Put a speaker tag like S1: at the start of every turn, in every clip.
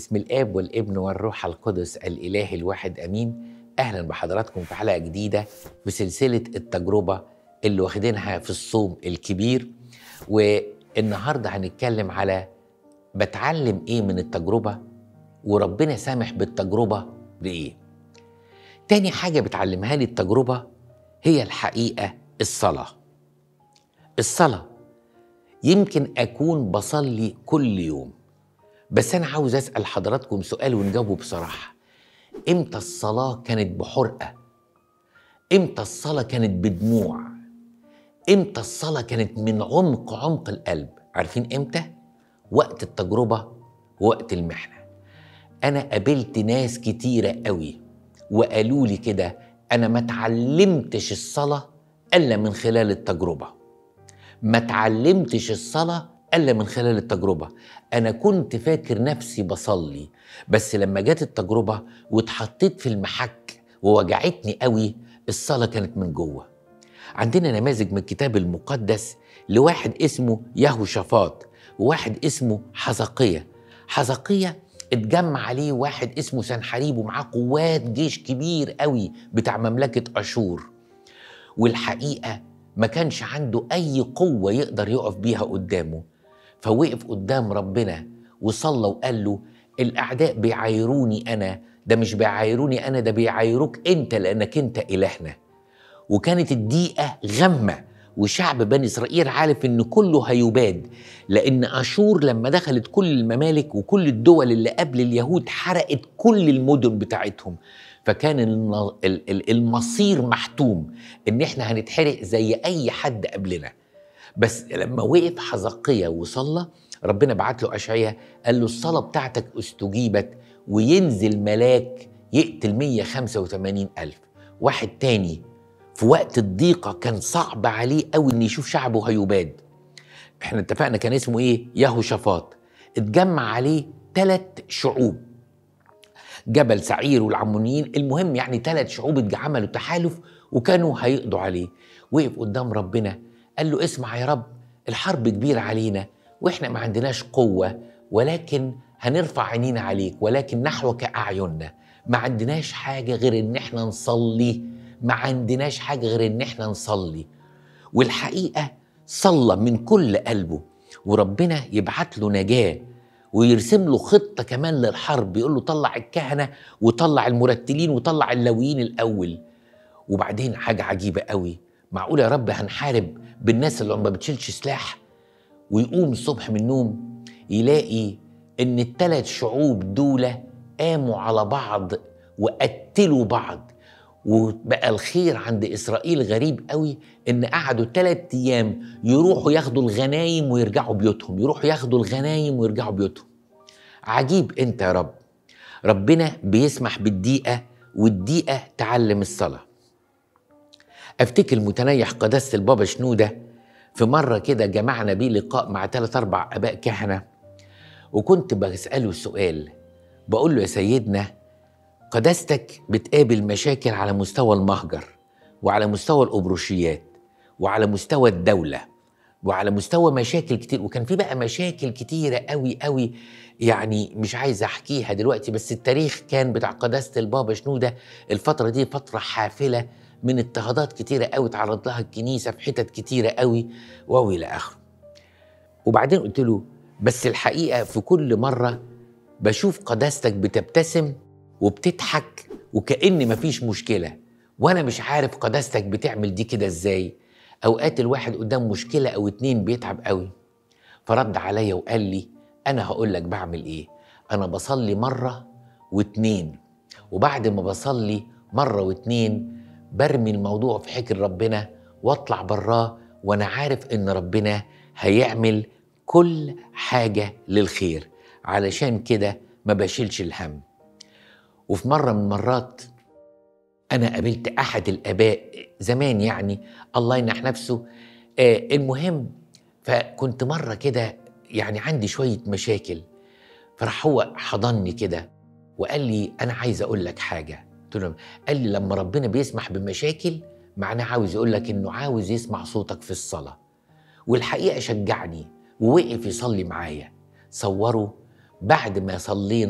S1: باسم الاب والابن والروح القدس الاله الواحد امين اهلا بحضراتكم في حلقه جديده في سلسله التجربه اللي واخدينها في الصوم الكبير والنهارده هنتكلم على بتعلم ايه من التجربه وربنا سامح بالتجربه بايه تاني حاجه بتعلمها لي التجربه هي الحقيقه الصلاه الصلاه يمكن اكون بصلي كل يوم بس انا عاوز اسال حضراتكم سؤال ونجاوبه بصراحه امتى الصلاه كانت بحرقه امتى الصلاه كانت بدموع امتى الصلاه كانت من عمق عمق القلب عارفين امتى وقت التجربه ووقت المحنه انا قابلت ناس كتيره قوي وقالوا لي كده انا ما اتعلمتش الصلاه الا من خلال التجربه ما اتعلمتش الصلاه الا من خلال التجربه انا كنت فاكر نفسي بصلي بس لما جت التجربه واتحطيت في المحك ووجعتني قوي الصلاه كانت من جوه عندنا نماذج من الكتاب المقدس لواحد اسمه يهو شفاط وواحد اسمه حزقية حزقية اتجمع عليه واحد اسمه سنحريب ومعاه قوات جيش كبير قوي بتاع مملكة أشور والحقيقة ما كانش عنده أي قوة يقدر يقف بيها قدامه فوقف قدام ربنا وصلى وقال له الأعداء بيعايروني أنا ده مش بيعايروني أنا ده بيعايروك أنت لأنك أنت إلهنا وكانت الدقيقة غمة وشعب بني إسرائيل عارف إن كله هيباد لأن أشور لما دخلت كل الممالك وكل الدول اللي قبل اليهود حرقت كل المدن بتاعتهم فكان المصير محتوم إن إحنا هنتحرق زي أي حد قبلنا بس لما وقف حزقية وصلى ربنا بعت له أشعية قال له الصلاة بتاعتك استجيبت وينزل ملاك يقتل 185 ألف واحد تاني في وقت الضيقة كان صعب عليه قوي إن يشوف شعبه هيباد احنا اتفقنا كان اسمه ايه يهو شفاط اتجمع عليه ثلاث شعوب جبل سعير والعمونيين المهم يعني ثلاث شعوب عملوا تحالف وكانوا هيقضوا عليه وقف قدام ربنا قال له اسمع يا رب الحرب كبيرة علينا واحنا ما عندناش قوة ولكن هنرفع عينينا عليك ولكن نحوك أعيننا ما عندناش حاجة غير ان احنا نصلي ما عندناش حاجة غير ان احنا نصلي والحقيقة صلى من كل قلبه وربنا يبعت له نجاة ويرسم له خطة كمان للحرب يقول له طلع الكهنة وطلع المرتلين وطلع اللويين الأول وبعدين حاجة عجيبة قوي معقول يا رب هنحارب بالناس اللي ما بتشيلش سلاح ويقوم الصبح من النوم يلاقي ان الثلاث شعوب دول قاموا على بعض وقتلوا بعض وبقى الخير عند اسرائيل غريب قوي ان قعدوا ثلاث ايام يروحوا ياخدوا الغنايم ويرجعوا بيوتهم يروحوا ياخدوا الغنايم ويرجعوا بيوتهم عجيب انت يا رب ربنا بيسمح بالدقيقه والدقيقه تعلم الصلاه افتكر المتنيح قداسه البابا شنوده في مره كده جمعنا بيه لقاء مع ثلاث اربع اباء كهنه وكنت بساله سؤال بقول له يا سيدنا قداستك بتقابل مشاكل على مستوى المهجر وعلى مستوى الأبروشيات وعلى مستوى الدولة وعلى مستوى مشاكل كتير وكان في بقى مشاكل كتيرة قوي قوي يعني مش عايز أحكيها دلوقتي بس التاريخ كان بتاع قداسة البابا شنودة الفترة دي فترة حافلة من اضطهادات كتيرة قوي تعرض لها الكنيسة في حتت كتيرة قوي وهو إلى آخره وبعدين قلت له بس الحقيقة في كل مرة بشوف قداستك بتبتسم وبتضحك وكأن مفيش مشكلة وأنا مش عارف قداستك بتعمل دي كده إزاي أوقات الواحد قدام مشكلة أو اتنين بيتعب قوي فرد عليا وقال لي أنا هقول لك بعمل إيه أنا بصلي مرة واتنين وبعد ما بصلي مرة واتنين برمي الموضوع في حكر ربنا واطلع براه وأنا عارف إن ربنا هيعمل كل حاجة للخير علشان كده ما بشيلش الهم وفي مرة من المرات أنا قابلت أحد الآباء زمان يعني الله ينح نفسه آه المهم فكنت مرة كده يعني عندي شوية مشاكل فراح هو حضني كده وقال لي أنا عايز أقول لك حاجة قلت له قال لي لما ربنا بيسمح بمشاكل معناه عاوز يقول لك إنه عاوز يسمع صوتك في الصلاة والحقيقة شجعني ووقف يصلي معايا صوروا بعد ما صلينا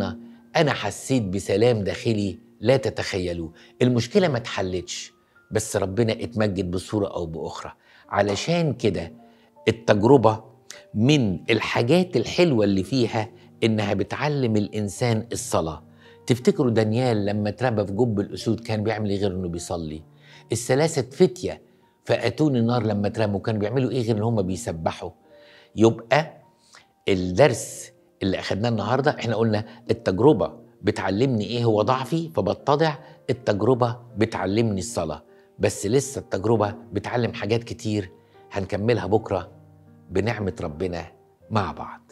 S1: انا حسيت بسلام داخلي لا تتخيلوه المشكله ما اتحلتش بس ربنا اتمجد بصوره او باخرى علشان كده التجربه من الحاجات الحلوه اللي فيها انها بتعلم الانسان الصلاه تفتكروا دانيال لما اتربى في جب الاسود كان بيعمل ايه غير انه بيصلي الثلاثه فتيه فاتون النار لما اترموا كانوا بيعملوا ايه غير ان هم بيسبحوا يبقى الدرس اللي اخدناه النهارده احنا قلنا التجربه بتعلمني ايه هو ضعفي فبتضع التجربه بتعلمني الصلاه بس لسه التجربه بتعلم حاجات كتير هنكملها بكره بنعمه ربنا مع بعض